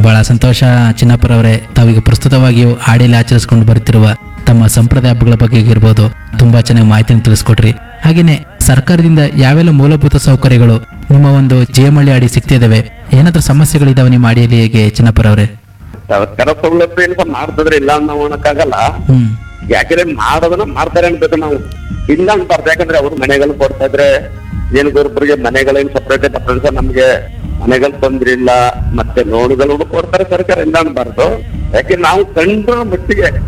ಬಹಳ ಸಂತೋಷ ಚಿನ್ನಪ್ಪರವರೇ ತಾವೀಗ ಪ್ರಸ್ತುತವಾಗಿಯೂ ಹಾಡಿಲಿ ಆಚರಿಸಿಕೊಂಡು ಬರುತ್ತಿರುವ ತಮ್ಮ ಸಂಪ್ರದಾಯ ಹಬ್ಬಗಳ ಬಗ್ಗೆ ಇರ್ಬೋದು ತುಂಬಾ ಚೆನ್ನಾಗಿ ಮಾಹಿತಿಯನ್ನು ತಿಳಿಸ್ಕೊಟ್ರಿ ಹಾಗೇನೆ ಸರ್ಕಾರದಿಂದ ಯಾವೆಲ್ಲ ಮೂಲಭೂತ ಸೌಕರ್ಯಗಳು ನಿಮ್ಮ ಒಂದು ಜೇಮಳ್ಳಿ ಅಡಿ ಸಿಗ್ತಿದ್ದಾವೆ ಏನಾದ್ರೂ ಸಮಸ್ಯೆಗಳಿದಾವೆ ನಿಮ್ಮ ಅಡಿಯಲ್ಲಿ ಹೇಗೆ ಚಿನ್ನಪ್ಪರವರೇ ಸರ್ಕಾರ ಸೌಲಭ್ಯ ಏನ್ಪ ಮಾಡ್ತಿದ್ರೆ ಇಲ್ಲ ಅಂತ ನಾವು ಅನ್ನಕ್ಕಾಗಲ್ಲ ಹ್ಮ್ ಯಾಕಂದ್ರೆ ಮಾಡೋದನ್ನ ಮಾಡ್ತಾರೆ ಅನ್ಬೇಕು ನಾವು ಇಲ್ಲ ಅನ್ಬಾರ್ದು ಯಾಕಂದ್ರೆ ಅವ್ರು ಮನೆಗಳು ಕೊಡ್ತಾ ಇದ್ರೆ ಏನು ಒಬ್ಬರಿಗೆ ಮನೆಗಳೇನು ಸಪ್ರೇಟ್ ಸಪ್ರೇಟ್ ನಮ್ಗೆ ಮನೆಗಳು ತೊಂದ್ರಿಲ್ಲ ಮತ್ತೆ ಲೋನ್ಗಳು ಕೊಡ್ತಾರೆ ಸರ್ಕಾರ ಇಲ್ಲ ಅನ್ಬಾರ್ದು ಯಾಕೆ ನಾವು ಕಂಡ್ರ ಮಟ್ಟಿಗೆ